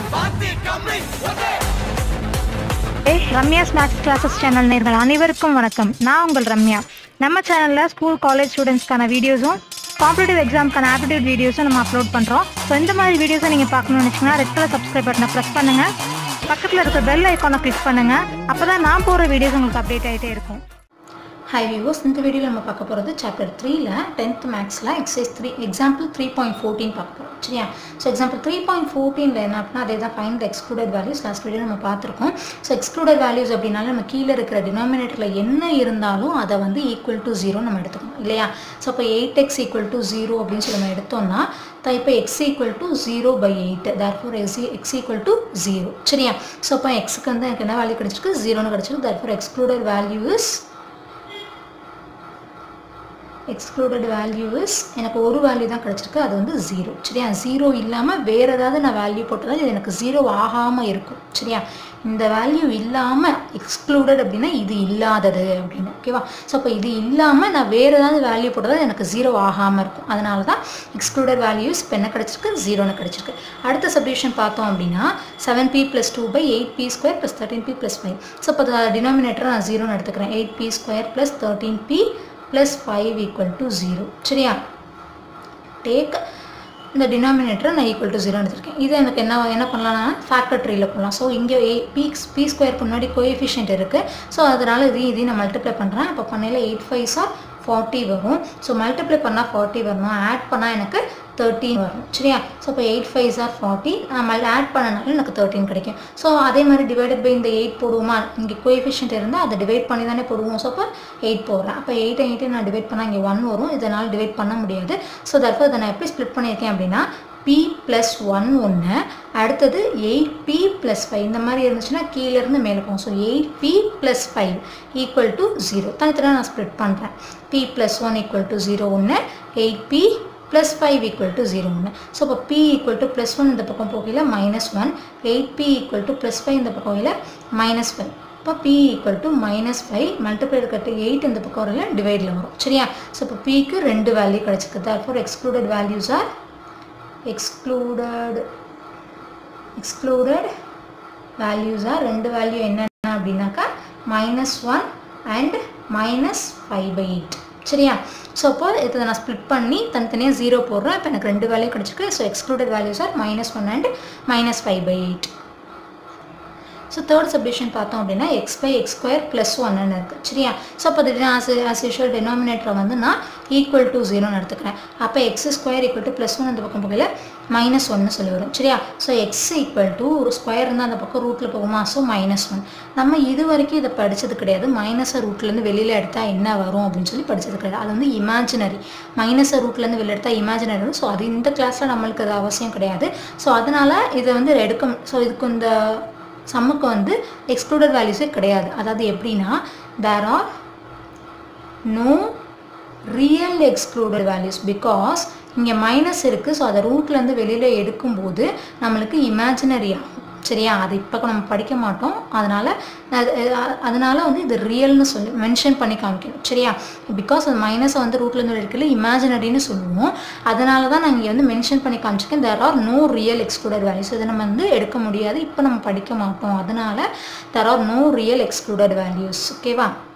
ஏய், Ramya snacks classes channel நேர்கள் அனைவருக்கும் வணக்கம் நான் உங்கள் ரம்யா நம்ம சேனலில் ஸ்கூல் காலேஜ் ஸ்டூடெண்ட்ஸ்க்கான வீடியோஸும் காம்படிட்டிவ் எக்ஸாம்க்கான ஆப்டிடியூட் வீடியோஸும் நம்ம அப்லோட் பண்ணுறோம் ஸோ இந்த மாதிரி வீடியோஸை நீங்கள் பார்க்கணும்னு நினச்சிங்கன்னா ரெட் கலர் சப்ஸ்கிரைப் பட்டனை ப்ரெஸ் பண்ணுங்கள் பக்கத்தில் இருக்க பெல் ஐக்கானை கிளிக் பண்ணுங்கள் அப்போ தான் நான் போகிற வீடியோஸ் உங்களுக்கு அப்டேட் ஆகிட்டே இருக்கும் ஹை வியூவர்ஸ் இந்த வீடியோவில் நம்ம பார்க்க போகிறது சாப்டர் த்ரீல டென்த் மேக்ஸில் exercise three example three point fourteen பார்க்க போகிறோம் சரியா ஸோ எக்ஸாம்பிள் த்ரீ பாயிண்ட் ஃபோர்டீனில் என்ன அப்படின்னா அதே தான் find excluded values last video நம்ம பார்த்துருக்கோம் ஸோ எக்ஸ்க்ளூடட் வேல்யூஸ் அப்படின்னால நம்ம கீழே இருக்கிற டினாமினேட்டரில் என்ன இருந்தாலும் அதை வந்து ஈக்குவல் டு ஜீரோ நம்ம எடுத்துக்கணும் இல்லையா ஸோ இப்போ eight x equal to zero அப்படின்னு சொல்லி நம்ம எடுத்தோம்னா த- இப்போ x equal to zero by eight therefore x x equal to zero சரியா ஸோ இப்போ எக்ஸுக்கு வந்து எனக்கு என்ன வேல்யூ கிடச்சிருக்கு ஜீரோன்னு கிடச்சிருக்கு therefore excluded value is excluded value is எனக்கு ஒரு வேல்யூ தான் கிடச்சிருக்கு அது வந்து ஜீரோ சரியா ஜீரோ இல்லாமல் வேறு ஏதாவது நான் வேல்யூ போட்டதால் இது எனக்கு ஜீரோ ஆகாமல் இருக்கும் சரியா இந்த வேல்யூ இல்லாமல் எக்ஸ்க்ளூடட் அப்படின்னா இது இல்லாதது அப்படின்னு ஓகேவா ஸோ அப்போ இது இல்லாமல் நான் வேறு ஏதாவது வேல்யூ போட்டதால் எனக்கு ஜீரோ ஆகாமல் இருக்கும் அதனால தான் எக்ஸ்க்ளூடட் வேல்யூஸ் இப்போ என்ன கிடச்சிருக்கு ஜீரோன்னு கிடச்சிருக்கு அடுத்த சப்டிவிஷன் பார்த்தோம் அப்படின்னா seven p plus two by eight p square plus thirteen p plus five so இப்போ டினாமினேட்டர் நான் ஜீரோன்னு எடுத்துக்கிறேன் eight p square plus thirteen p plus five equal to zero சரியா டேக் இந்த டினாமினேட்டரை நான் ஈக்குவல் டு ஜீரோ எடுத்திருக்கேன் இது எனக்கு என்ன என்ன பண்ணலாம்னா ஃபேக்டர் ட்ரீல போடலாம் ஸோ இங்கே ஏ பி பி ஸ்கொயருக்கு முன்னாடி கோஎஃபிஷியன்ட் இருக்குது ஸோ அதனால் இதையும் இதையும் நான் மல்டிப்ளை பண்ணுறேன் அப்போ பண்ணையில் எயிட் ஃபைவ் சார் ஃபார்ட்டி வரும் ஸோ மல்டிப்ளை பண்ணால் ஃபார்ட்டி வரணும் ஆட் பண்ணால் எனக்கு தேர்ட்டின் வரும் சரியா ஸோ இப்போ எயிட் ஃபைவ் சார் ஃபார்ட்டி மல் ஆட் பண்ணனால எனக்கு தேர்ட்டின் கிடைக்கும் ஸோ அதே மாதிரி டிவைடட் பை இந்த எயிட் போடுவோமா இங்கே கோஎஃபிஷியன்ட் இருந்தால் அதை டிவைட் பண்ணி தானே போடுவோம் ஸோ அப்போ எயிட் போடுறேன் அப்போ எயிட் எயிட்டு நான் டிவைட் பண்ணால் இங்கே ஒன் வரும் இதனால் டிவைட் பண்ண முடியாது ஸோ தற்போ இதை நான் எப்படி ஸ்ப்ளிட் பண்ணியிருக்கேன் அப்படின்னா பி ப்ளஸ் ஒன் ஒன்று அடுத்தது எயிட் பி ப்ளஸ் ஃபைவ் இந்த மாதிரி இருந்துச்சுன்னா கீழேருந்து மேலே போகும் so eight p plus five equal to zero தனித்தனியாக நான் ஸ்ப்ளிட் பண்ணுறேன் p plus one equal to zero ஒன்று eight p plus five equal to zero ஒன்று ஸோ இப்போ p equal to plus one இந்த பக்கம் போகையில் minus one eight p equal to plus five இந்த பக்கம் போகையில் மைனஸ் ஃபைவ் இப்போ p equal to minus five multiply இருக்கிற எயிட் இந்த பக்கம் வரல டிவைடில் வரும் சரியா ஸோ இப்போ பிக்கு ரெண்டு வேல்யூ கிடச்சிருக்கு therefore excluded values are excluded excluded values are ரெண்டு வேல்யூ என்னென்ன அப்படின்னாக்கா minus one and minus five by eight சரியா ஸோ அப்போ இதை நான் ஸ்ப்ளிட் பண்ணி தனித்தனியாக ஜீரோ போடுறேன் இப்போ எனக்கு ரெண்டு வேல்யூ கிடச்சிருக்கு so excluded values are minus one and minus five by eight so third subdivision பார்த்தோம் அப்படின்னா x by x square plus ஒன்னு இருக்குது சரியா ஸோ அப்போ இது ஆஸ் ஆஸ் யூஷுவல் டெனாமினேட்டரை வந்து நான் ஈக்குவல் டு ஜீரோன்னு எடுத்துக்கிறேன் அப்போ x square equal to plus one அந்த பக்கம் போகையில் மைனஸ் ஒன்னு சொல்லி வரும் சரியா ஸோ எக்ஸ் ஈக்குவல் டு ஒரு ஸ்கொயர் இருந்தால் அந்த பக்கம் ரூட்டில் போகுமா ஸோ மைனஸ் ஒன் நம்ம இது வரைக்கும் இதை படித்தது கிடையாது மைனஸை ரூட்லேருந்து வெளியில் எடுத்தால் என்ன வரும் அப்படின்னு சொல்லி படித்தது கிடையாது அது வந்து இமேஜினரி மைனஸை ரூட்லேருந்து வெளியில் எடுத்தால் இமேஜினரி வரும் ஸோ அது இந்த கிளாஸில் நம்மளுக்கு அது அவசியம் கிடையாது ஸோ அதனால் இதை வந்து எடுக்க ஸோ இதுக்கு இந்த சம்முக்கு வந்து எக்ஸ்க்ளூடட் வேல்யூஸே கிடையாது அதாவது எப்படின்னா there are no real excluded values because இங்கே மைனஸ் இருக்குது ஸோ அதை ரூட்லேருந்து வெளியில் எடுக்கும்போது நம்மளுக்கு இமேஜினரி ஆகும் சரியா அது இப்போ நம்ம படிக்க மாட்டோம் அதனால் அதனால வந்து இது ரியல்னு சொல்லி மென்ஷன் பண்ணி காமிக்கணும் சரியா பிகாஸ் அது மைனஸை வந்து ரூட்லேருந்து எடுக்கல இமேஜினரின்னு சொல்லுவோம் அதனால தான் நான் இங்கே வந்து மென்ஷன் பண்ணி காமிச்சிருக்கேன் there are no real excluded values இதை நம்ம வந்து எடுக்க முடியாது இப்போ நம்ம படிக்க மாட்டோம் அதனால there are no real excluded values ஓகேவா